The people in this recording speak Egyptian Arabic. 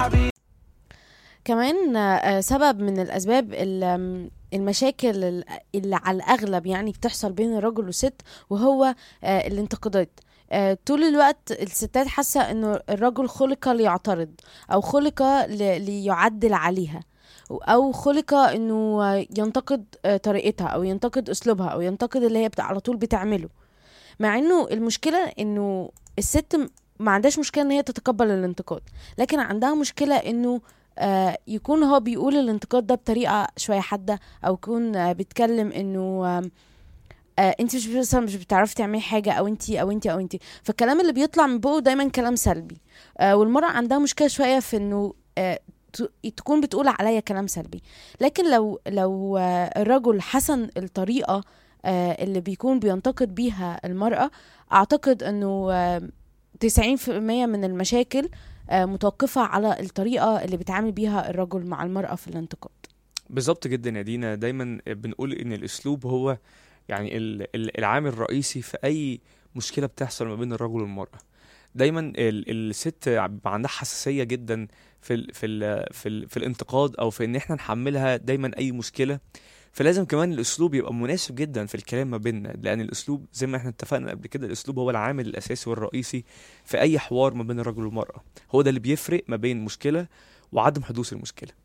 حبيبي كمان آه، سبب من الأسباب ال- آم، المشاكل ال- اللي على الأغلب يعني بتحصل بين الرجل والست وهو آه، الانتقادات آه، طول الوقت الستات حاسة انه الرجل خلق ليعترض او خلق ل- ليعدل عليها او خلق انه آه، ينتقد آه، طريقتها او ينتقد اسلوبها او ينتقد اللي هي بت- على طول بتعمله مع انه المشكلة انه الست م- ما عندهاش مشكلة ان هي تتقبل الانتقاد لكن عندها مشكلة انه آه، يكون هو بيقول الانتقاد ده بطريقه شويه حاده او يكون آه، بيتكلم انه آم، آه انت مش مثلا مش بتعرفي تعملي حاجه او انت او انت او انت فالكلام اللي بيطلع من بقه دايما كلام سلبي آه والمراه عندها مشكله شويه في انه آه ت- تكون بتقول عليا كلام سلبي لكن لو لو آه الرجل حسن الطريقه آه اللي بيكون بينتقد بيها المراه اعتقد انه آه 90% من المشاكل آه، متوقفة على الطريقة اللي بيتعامل بيها الرجل مع المرأة في الانتقاد بالظبط جدا يا دينا دايما بنقول ان الاسلوب هو يعني ال- ال- العامل الرئيسي في اي مشكله بتحصل ما بين الرجل والمراه دايما ال- الست بيبقى عندها حساسيه جدا في ال في ال في, ال في الانتقاد او في ان احنا نحملها دايما اي مشكله فلازم كمان الاسلوب يبقى مناسب جدا في الكلام ما بيننا لان الاسلوب زي ما احنا اتفقنا قبل كده الاسلوب هو العامل الاساسي والرئيسي في اي حوار ما بين الرجل والمراه هو ده اللي بيفرق ما بين مشكله وعدم حدوث المشكله